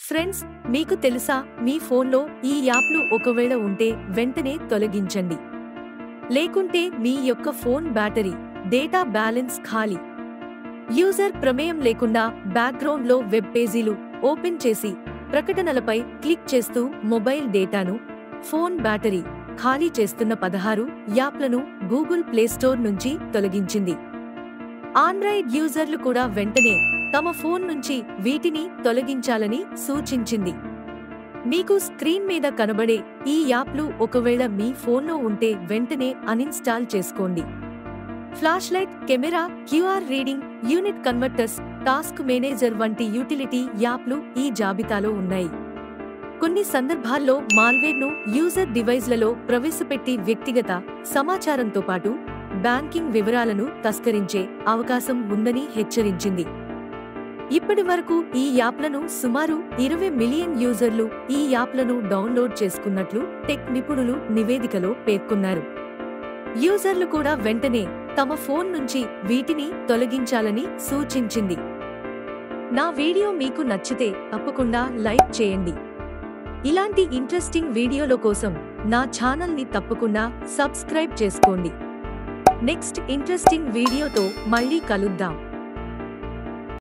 friends మీకు తెలుసా మీ ఫోన్లో ఈ యాప్లు ఒకవేళ ఉంటే వెంటనే తొలగించండి లేకుంటే మీ యొక్క ఫోన్ బ్యాటరీ డేటా బ్యాలెన్స్ ఖాళీ యూజర్ ప్రమేయం లేకుండా బ్యాక్గ్రౌండ్లో వెబ్ పేజీలు ఓపెన్ చేసి ప్రకటనలపై క్లిక్ చేస్తూ మొబైల్ డేటాను ఫోన్ బ్యాటరీ ఖాళీ చేస్తున్న పదహారు యాప్లను గూగుల్ ప్లేస్టోర్ నుంచి తొలగించింది ఆండ్రాయిడ్ యూజర్లు కూడా వెంటనే తమ ఫోన్ నుంచి వీటిని తొలగించాలని సూచించింది మీకు స్క్రీన్ మీద కనబడే ఈ యాప్లు ఒకవేళ మీ ఫోన్లో ఉంటే వెంటనే అన్ఇన్స్టాల్ చేసుకోండి flash light camera QR reading unit converters task manager వంటి యూటిలిటీ యాప్లు ఈ జాబితాలో ఉన్నాయి కొన్ని సందర్భాల్లో మాల్వేర్ను యూజర్ డివైజ్లలో ప్రవేశపెట్టి వ్యక్తిగత సమాచారంతో పాటు బ్యాంకింగ్ వివరాలను తస్కరించే అవకాశం ఉందని హెచ్చరించింది ఇప్పటి వరకు ఈ యాప్లను సుమారు ఇరవై మిలియన్ యూజర్లు ఈ యాప్లను డౌన్లోడ్ చేసుకున్నట్లు టెక్ నిపుణులు నివేదికలో పేర్కొన్నారు యూజర్లు కూడా వెంటనే తమ ఫోన్ నుంచి వీటిని తొలగించాలని సూచించింది నా వీడియో మీకు నచ్చితే తప్పకుండా లైక్ చేయండి ఇలాంటి ఇంట్రెస్టింగ్ వీడియోల కోసం నా ఛానల్ని తప్పకుండా సబ్స్క్రైబ్ చేసుకోండి నెక్స్ట్ ఇంట్రెస్టింగ్ వీడియోతో మళ్ళీ కలుద్దాం